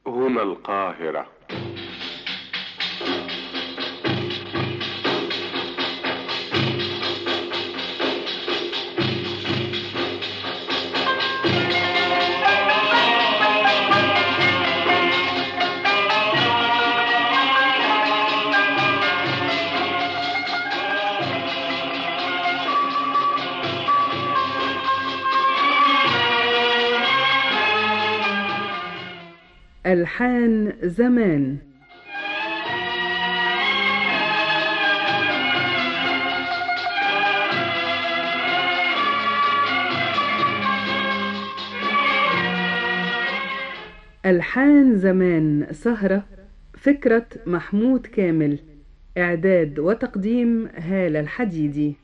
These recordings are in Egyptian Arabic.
هنا القاهرة ألحان زمان ألحان زمان سهرة فكرة محمود كامل إعداد وتقديم هالة الحديدي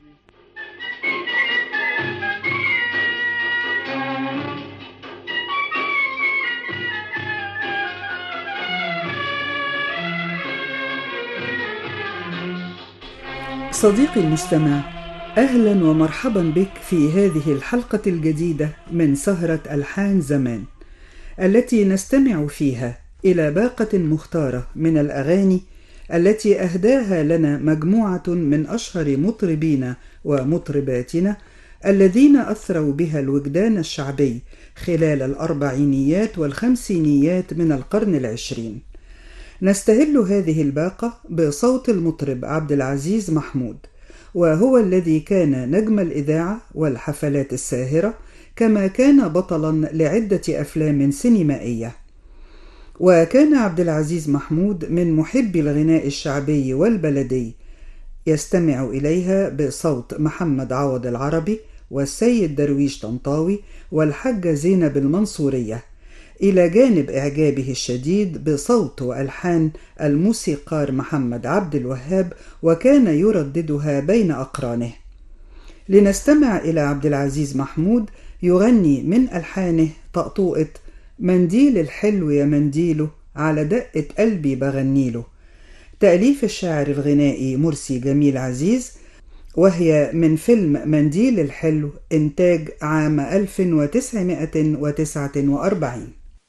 صديقي المستمع اهلا ومرحبا بك في هذه الحلقه الجديده من سهره الحان زمان التي نستمع فيها الى باقه مختاره من الاغاني التي اهداها لنا مجموعه من اشهر مطربينا ومطرباتنا الذين اثروا بها الوجدان الشعبي خلال الاربعينيات والخمسينيات من القرن العشرين نستهل هذه الباقة بصوت المطرب عبد العزيز محمود وهو الذي كان نجم الإذاعة والحفلات الساهرة كما كان بطلا لعدة أفلام سينمائية وكان عبد العزيز محمود من محبي الغناء الشعبي والبلدي يستمع إليها بصوت محمد عوض العربي والسيد درويش طنطاوي والحجة زينب المنصورية إلى جانب إعجابه الشديد بصوت وألحان الموسيقار محمد عبد الوهاب وكان يرددها بين أقرانه. لنستمع إلى عبد العزيز محمود يغني من ألحانه طقطوقة منديل الحلو يا منديله على دقة قلبي بغنيله. تأليف الشاعر الغنائي مرسي جميل عزيز وهي من فيلم منديل الحلو إنتاج عام 1949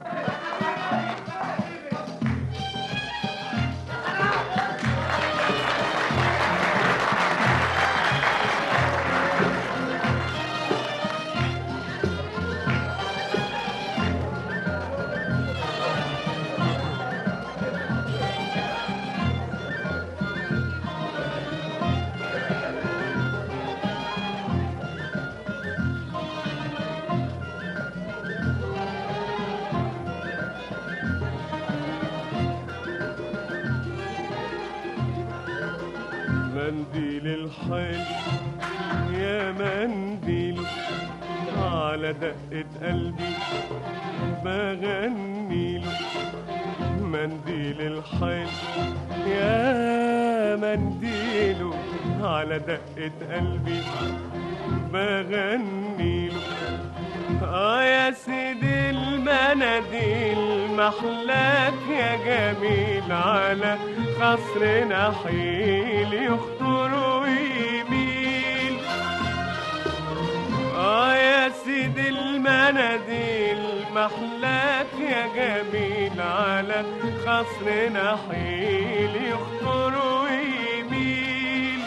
منديل الحلو يا منديل على دقة قلبي بغنيله منديل الحلو يا منديله على دقة قلبي بغنيله اه يا سيدي المناديل محلاك يا جميل على خصر نحيل يخطر ويميل اه يا سيدي المناديل محلاك يا جميل على خصر نحيل يخطر ويميل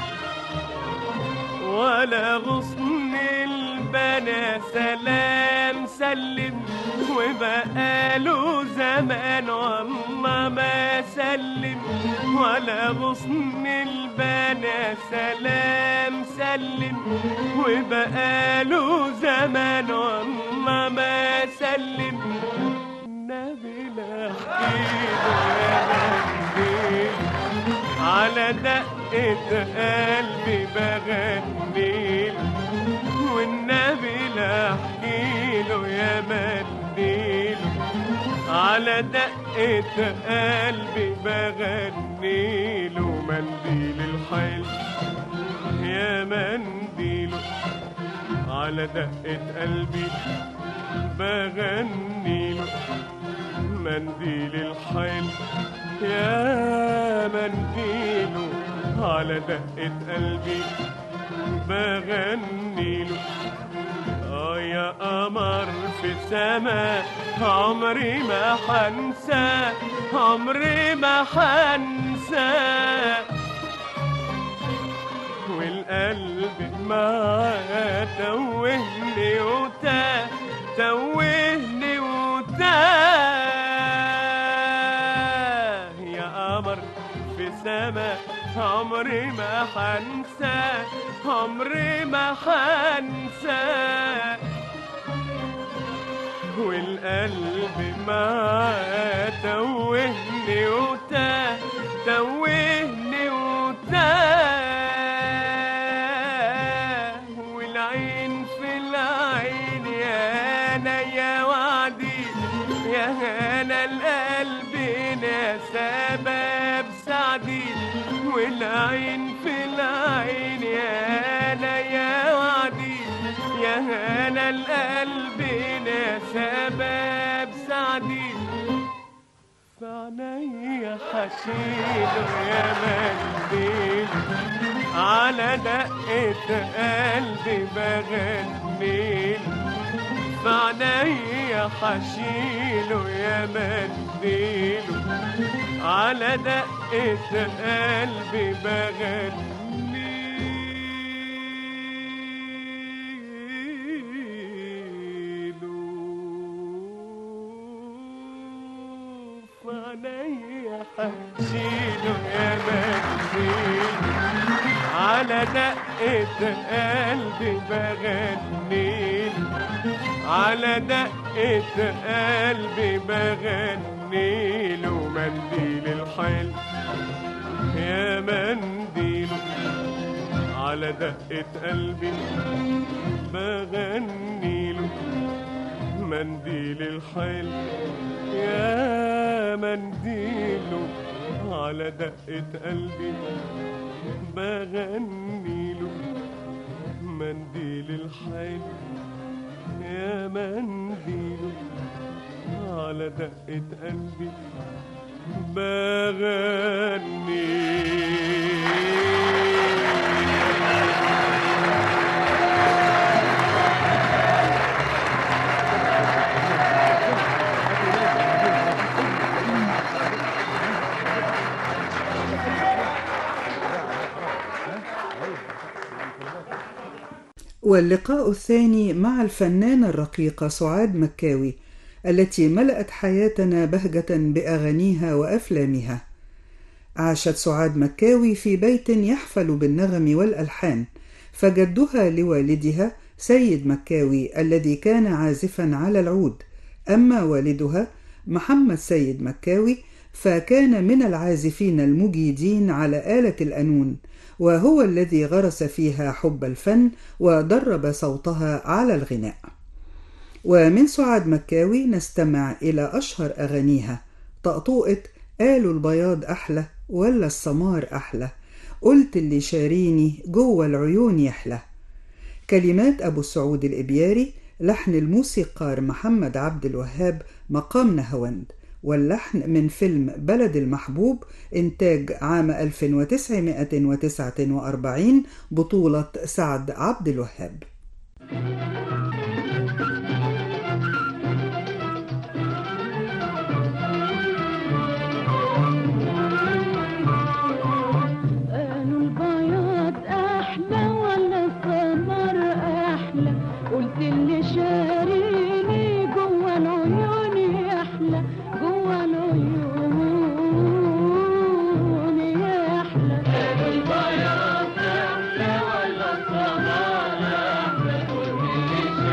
ولا غصن البنا سلام سلم وبقاله زمان والله ما سلم ولا غصن البنا سلام سلم وبقاله زمان والله ما سلم النبي لا على دقة قلبي بغنيل والنبي لا احكيله يا منديل على دقة قلبي بغنيله منديل الحلو يا منديله على دقة قلبي بغنيله منديل الحلو يا منديله على دقة قلبي بغنيله اه يا قمر في السماء عمري ما حنسى عمري ما حنسى والقلب معاه توهني وتاه توهني وتاه يا قمر في سما عمري ما حنسى عمري ما حنسى والقلب معاه توهني وتاه توهني وتاه والعين في العين يا انا يا وعدي يا انا القلب يا سبب سعدي والعين في العين يا انا يا وعدي يا انا القلب يا سبب سعدي فعنيا حشيله يا منديل على دقة قلبي بغنيل فعنيا حشيله يا منديل على دقة قلبي بغنيله فعنيا حشيله يا منديل على دقة قلبي بغنيل على دقة قلبي بغنيل ومنديل الحلم يا منديل على دقة قلبي بغنيل منديل الحلم يا منديل على دقة قلبي بغنيله منديل الحلم يا منديل على دقة قلبي بغني واللقاء الثاني مع الفنانة الرقيقة سعاد مكاوي التي ملأت حياتنا بهجة بأغانيها وأفلامها. عاشت سعاد مكاوي في بيت يحفل بالنغم والألحان، فجدها لوالدها سيد مكاوي الذي كان عازفا على العود، أما والدها محمد سيد مكاوي فكان من العازفين المجيدين على آلة الأنون، وهو الذي غرس فيها حب الفن ودرب صوتها على الغناء. ومن سعاد مكاوي نستمع إلى أشهر أغانيها طقطوقة قالوا البياض أحلى ولا السمار أحلى قلت اللي شاريني جوه العيون يحلى كلمات أبو سعود الإبياري لحن الموسيقار محمد عبد الوهاب مقام نهوند واللحن من فيلم بلد المحبوب إنتاج عام 1949 بطولة سعد عبد الوهاب قالوا البياض احلى ولا السمر احلى قلت اللي شاريني جوه العيون يحلى جوه العيون يحلى قالوا البياض احلى ولا السمر احلى قلت اللي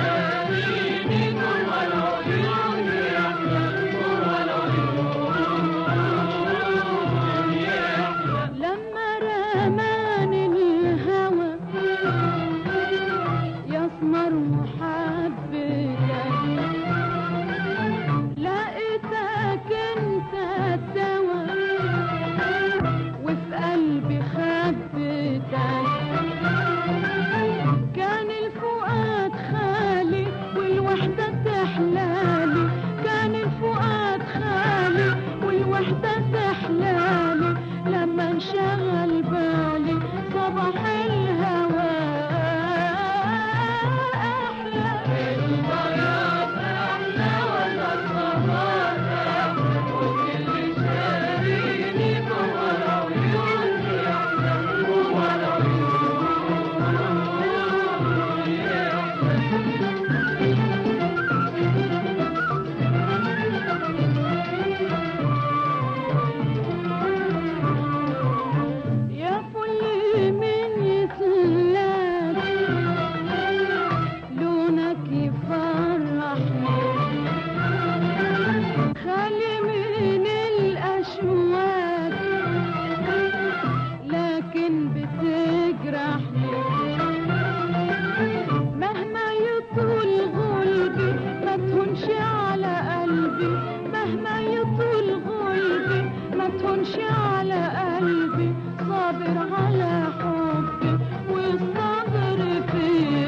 مهما يطول غيبي ما تهونش على قلبي صابر على حبي والصبر فيه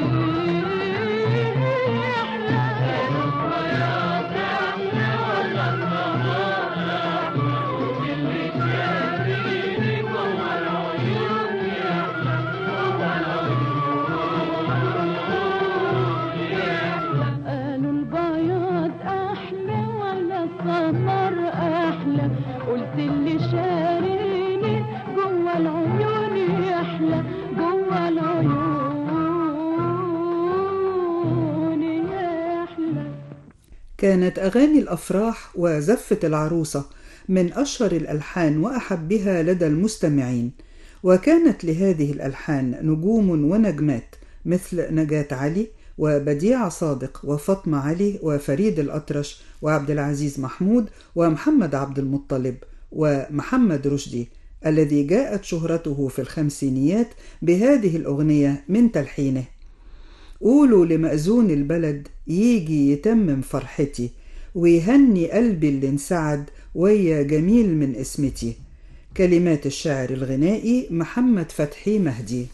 قالوا البياض احلى ولا السمر احلى قلت اللي شاريني جوا العيون يحلى جوا العيون يحلى كانت أغاني الأفراح وزفة العروسة من أشهر الألحان وأحبها لدى المستمعين وكانت لهذه الألحان نجوم ونجمات مثل نجاة علي وبديعة صادق وفاطمة علي وفريد الأطرش وعبد العزيز محمود ومحمد عبد المطلب ومحمد رشدي الذي جاءت شهرته في الخمسينيات بهذه الأغنية من تلحينه قولوا لمأذون البلد يجي يتمم فرحتي ويهني قلبي اللي انسعد ويا جميل من اسمتي كلمات الشاعر الغنائي محمد فتحي مهدي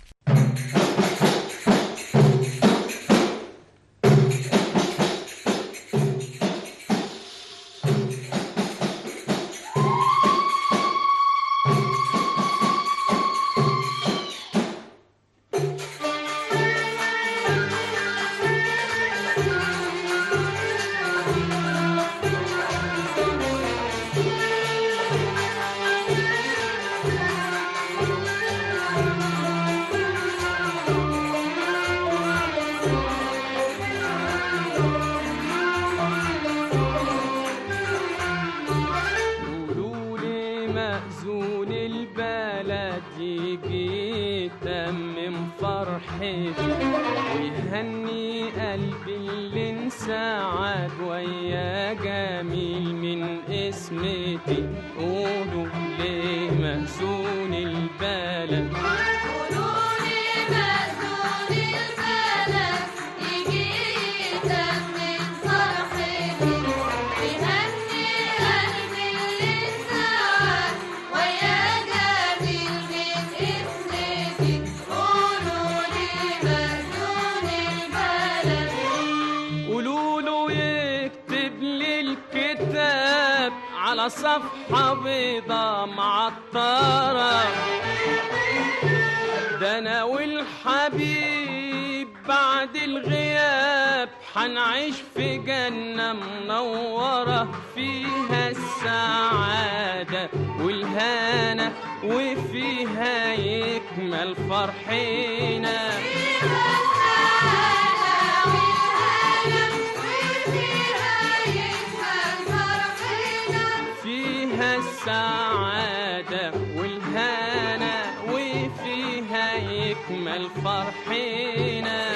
قولوا لي مأذون البلد يجي يتمم فرحتي ويهني قلبي اللي انسعد ويا جميل من اسمتي قولوا لي مأذون البلد قولولي مأذون البلد يجي يتمم فرحتي ويهني قلبي اللي انسعد ويا جميل من اسمتي قولولي مأذون البلد قولوا له يكتب لي الكتاب على صفحة بيضة معطرة ده أنا والحبيب بعد الغياب حنعيش في جنة منورة فيها السعادة والهنا وفيها يكمل فرحنا فيها السعادة والهنا وفيها يكمل فرحنا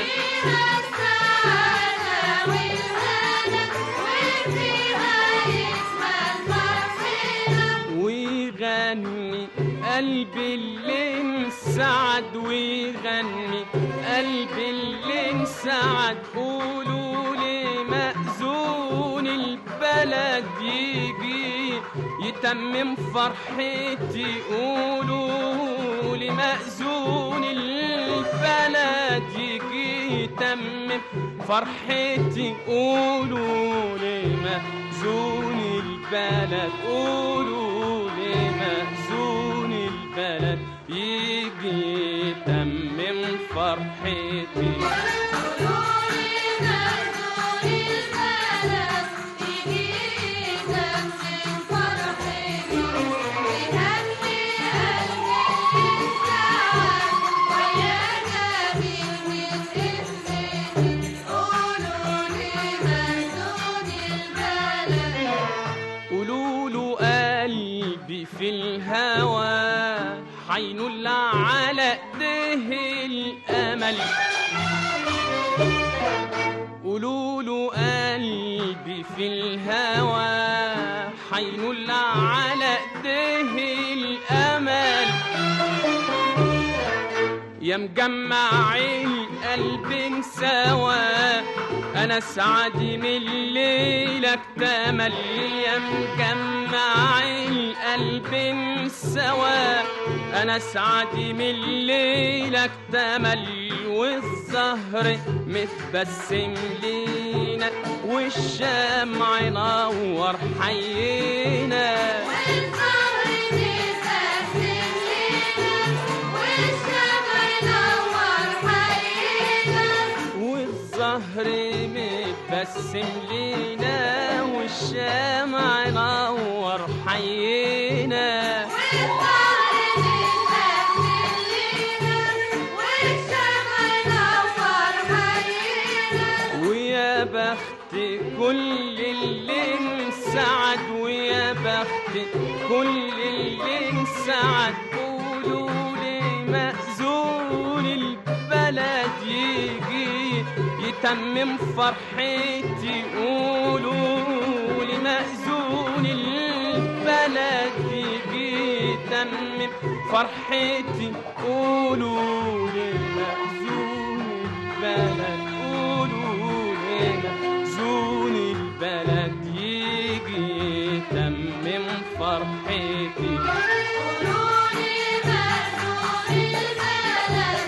ويغني قلبي اللي انسعد ويغني قلبي اللي انسعد قولوا لي مأذون البلد يجي يتمم فرحتي قولوا لي مأذون البلد يجي يتمم فرحتي قولوا لي مأذون البلد قولوا لي مأذون البلد يجي يتمم فرحتي قولوا له قلبي في الهوى حينول على ايديه الامل قولوا له قلبي في الهوى حينول على ايديه الامل يا مجمع القلب سوا انا سعدي من ليلك تملي مجمع القلب سوا انا سعدي من ليلك تملي والزهر متبسم لينا والشمع نور حينا والظهر متبسم لينا والشمع نور حينا والزهر متبسم لينا والشمع نور حينا والظهر متبسم لينا والشمع نور حينا ويا بخت كل اللي انسعد ويا بخت كل اللي انسعد قولوا لي مأذون البلد يجي يتمم فرحتي قولوا لي مأذون البلد يجي يتمم فرحتي قولوا لي مأذون البلد قولوا لي مأذون البلد يجي يتمم فرحتي قولولي مأذون البلد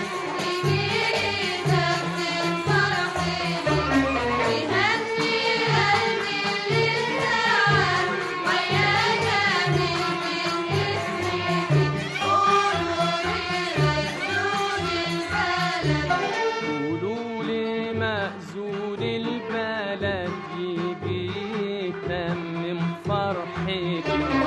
يجي يتمم فرحتي ويهني قلبي اللي انسعد ويا جميل من اسمك قولولي مأذون البلد قولوا لي مأذون البلد يجي يتمم فرحتي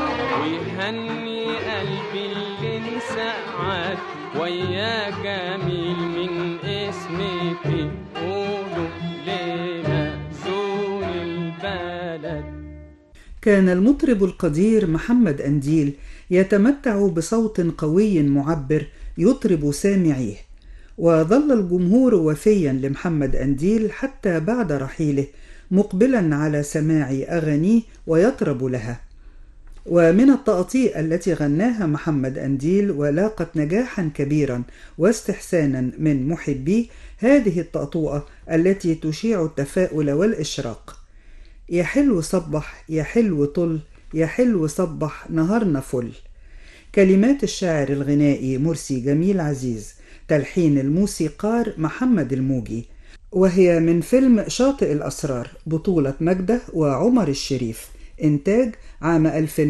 ويهني قلبي اللي انسعد ويا جميل من اسمك قولوا لي مأذون البلد كان المطرب القدير محمد أنديل يتمتع بصوت قوي معبر يطرب سامعيه وظل الجمهور وفيا لمحمد أنديل حتى بعد رحيله مقبلا على سماع أغانيه ويطرب لها ومن التقاطيع التي غناها محمد أنديل ولاقت نجاحا كبيرا واستحسانا من محبيه هذه التقطوعة التي تشيع التفاؤل والإشراق يا حلو صبح يا حلو طل يا حلو صبح نهارنا فل كلمات الشاعر الغنائي مرسي جميل عزيز تلحين الموسيقار محمد الموجي وهي من فيلم شاطئ الأسرار بطولة مجدة وعمر الشريف إنتاج عام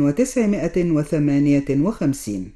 1958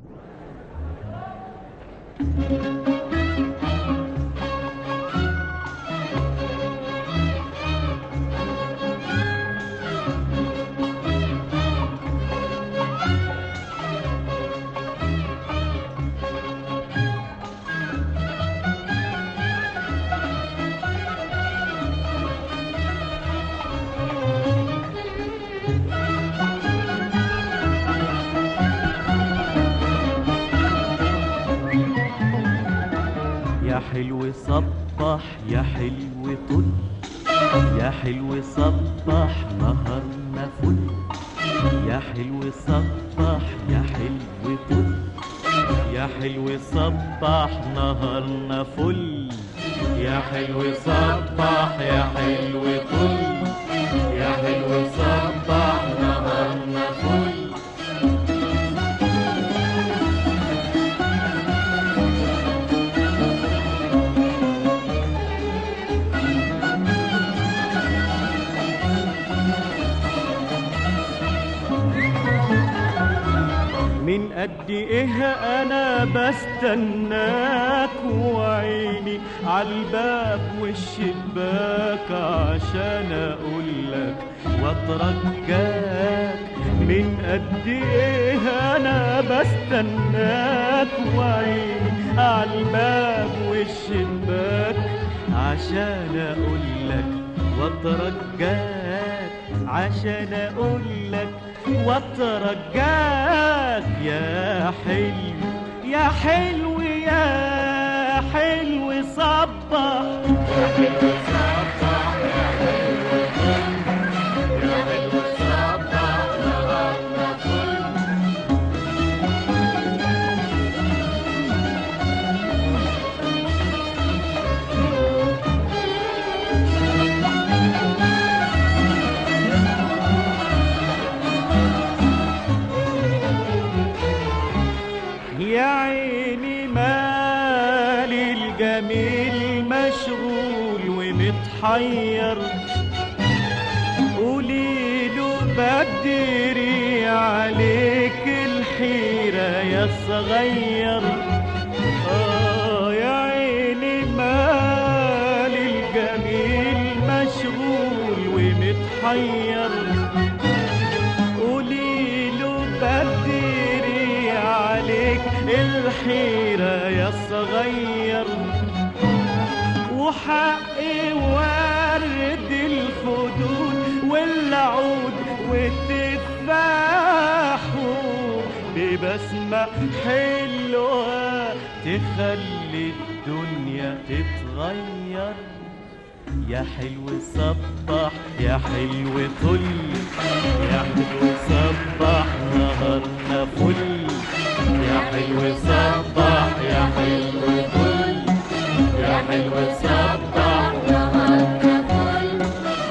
يا حلو صبح يا حلو طل يا حلو صبح نهارنا فل يا حلو صبح يا حلو طل يا حلو صبح نهارنا فل يا حلو صبح يا حلو طل يا حلو صبح نهارنا فل من قد ايه انا بستناك وعيني عالباب والشباك عشان اقولك واترجاك من قد ايه انا بستناك وعيني عالباب والشباك عشان اقولك واترجاك عشان اقولك واترجاك يا حلو يا حلو يا حلو صبح ومتحير قولي له بدري عليك الحيرة يا صغير آه يا عيني مال الجميل مشغول ومتحير قولي له بدري عليك الحيرة يا صغير وحقي ورد الخدود والعود والتفاح ببسمة حلوة تخلي الدنيا تتغير يا حلو صبح يا حلو طل يا حلو صبح نهارنا فل يا حلو صبح يا حلو طل يا حلو صبح نهارنا فل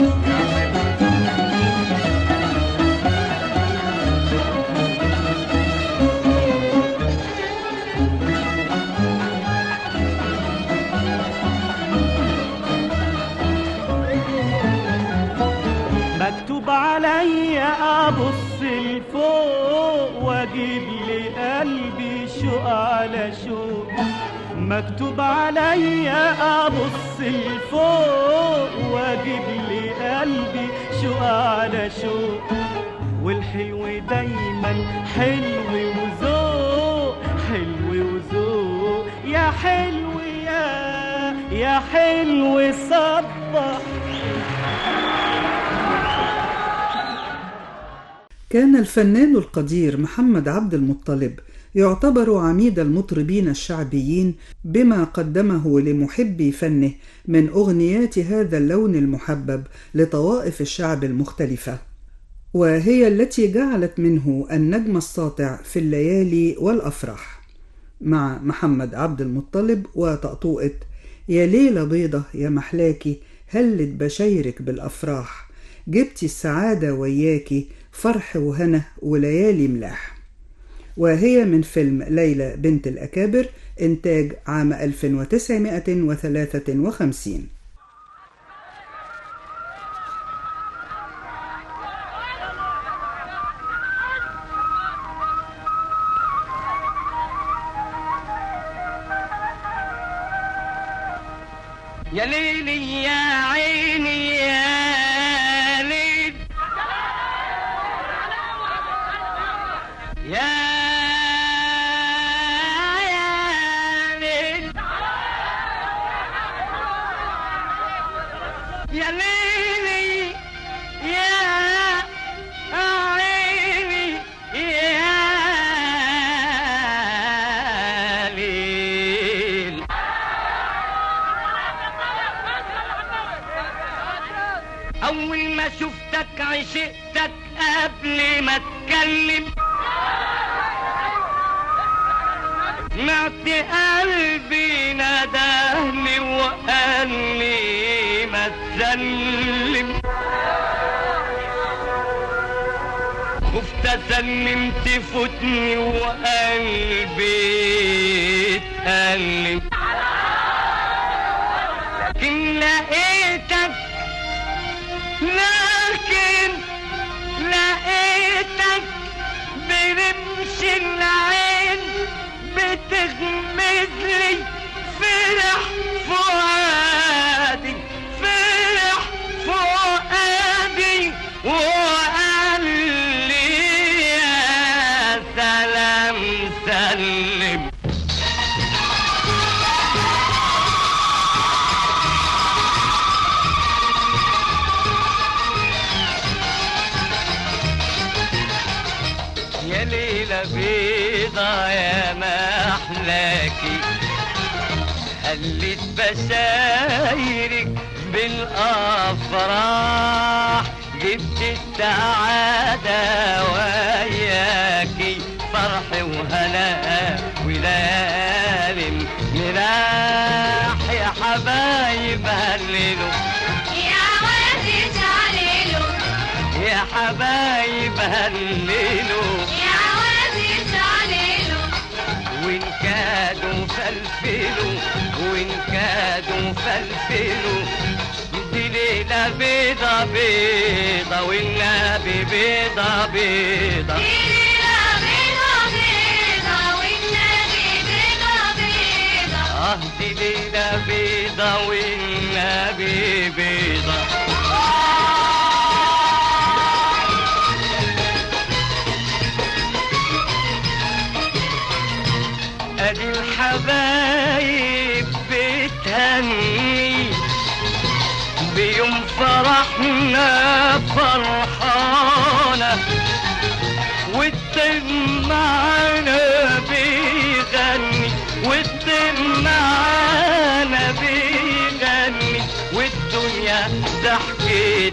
مكتوب عليا ابص لفوق واجيب لي قلبي شوق على شوق مكتوب عليا ابص لفوق واجيب لي قلبي شوق على شوق والحلو دايما حلو وذوق حلو وذوق يا حلو يا يا حلو صبح كان الفنان القدير محمد عبد المطلب يعتبر عميد المطربين الشعبيين بما قدمه لمحبي فنه من اغنيات هذا اللون المحبب لطوائف الشعب المختلفه وهي التي جعلت منه النجم الساطع في الليالي والافراح مع محمد عبد المطلب وطقطوقه يا ليله بيضه يا محلاكي هلت بشايرك بالافراح جبتي السعاده وياكي فرح وهنا وليالي ملاح وهي من فيلم ليلى بنت الأكابر إنتاج عام 1953 يا ليلي يا عيني يا ليل يا يا ليل يا ليلي يا عيني يا ليل أول ما شفتك عشقتك قبل ما اتكلم سمعت قلبي ندهني وقال لي ما تسلم خفت اسلم تفوتني وقلبي اتألم لكن لقيتك لكن لقيتك برمش العين بتغمز لي فرح فؤادي فرح فؤادي وقال لي يا سلام سلم يا ليلة بيضة يا محلاكي هلت بشايرك بالأفراح جبت السعادة وياكي فرح وهناء وليالي ملاح يا حبايب هللوا يا وادي جعليلو يا حبايب هللوا يا وادي جعليلو وإن كادوا فلفلوا وإن كادوا فلفلوا دي ليلة بيضة بيضة والنبي بيضة بيضة ليلة بيضة بيضة والنبي بيضة بيضة اه دي ليلة بيضة والنبي بيضة ادي الحبايب بتهني بيوم فرحنا فرحانة والطب معانا بيغني والطب معانا بيغني والدنيا ضحكت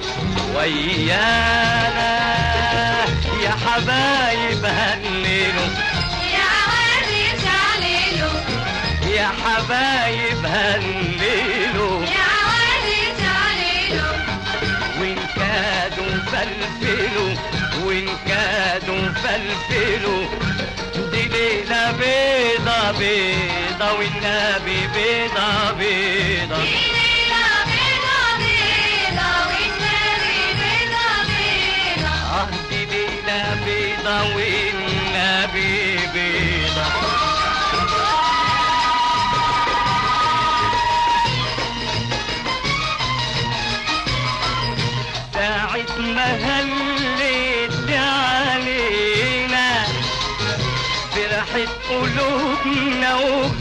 ويانا يا حبايب هنلوا يا عوادي تعليلو يا حبايب هنلوا يا عوادي تعليلو وإن كادوا فلفلوا وإن كادوا فلفلوا دي ليلة بيضة بيضة والنبي بيضة بيضة ليلة بيضة بيضة والنبي بيضة بيضة آه دي ليلة بيضة والنبي بيضة ساعة ما هلت علينا فرحت قلوبنا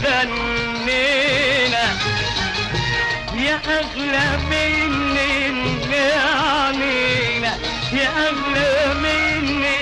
وغنينا يا أغلى من نعنينا يا أغلى من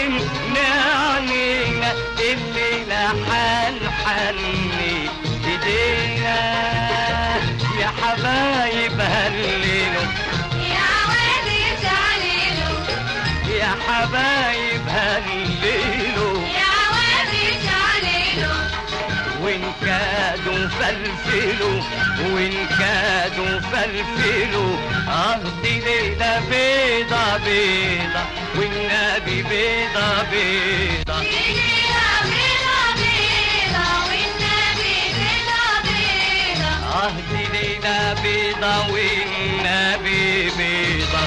نعنينا الليلة حنحني إيدينا يا حبايب هللوا يا عوادي تعليلو يا حبايب هللوا يا عوادي تعليلو وإن كادوا فلفلوا وإن كادوا فلفلوا آه دي ليلة بيضة بيضة والنبي بيضة بيضة ليلة بيضة بيضة والنبي بيضة بيضة آه دي ليلة بيضة والنبي بيضة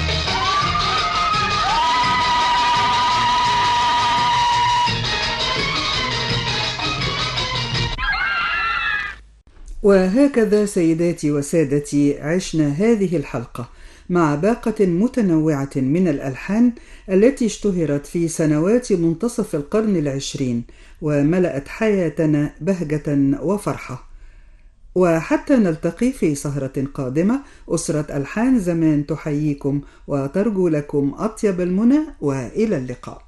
وهكذا سيداتي وسادتي عشنا هذه الحلقة مع باقة متنوعة من الألحان التي اشتهرت في سنوات منتصف القرن العشرين وملأت حياتنا بهجة وفرحة وحتى نلتقي في سهرة قادمة أسرة ألحان زمان تحييكم وترجو لكم أطيب المنى وإلى اللقاء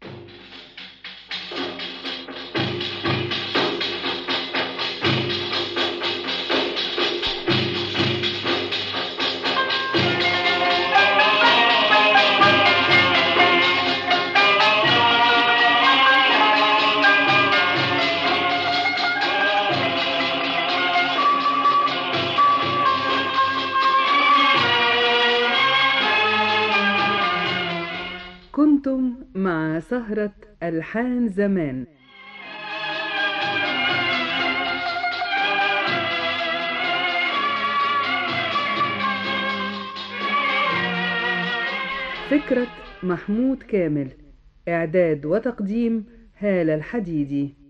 كنتم مع سهرة ألحان زمان فكرة محمود كامل إعداد وتقديم هالة الحديدي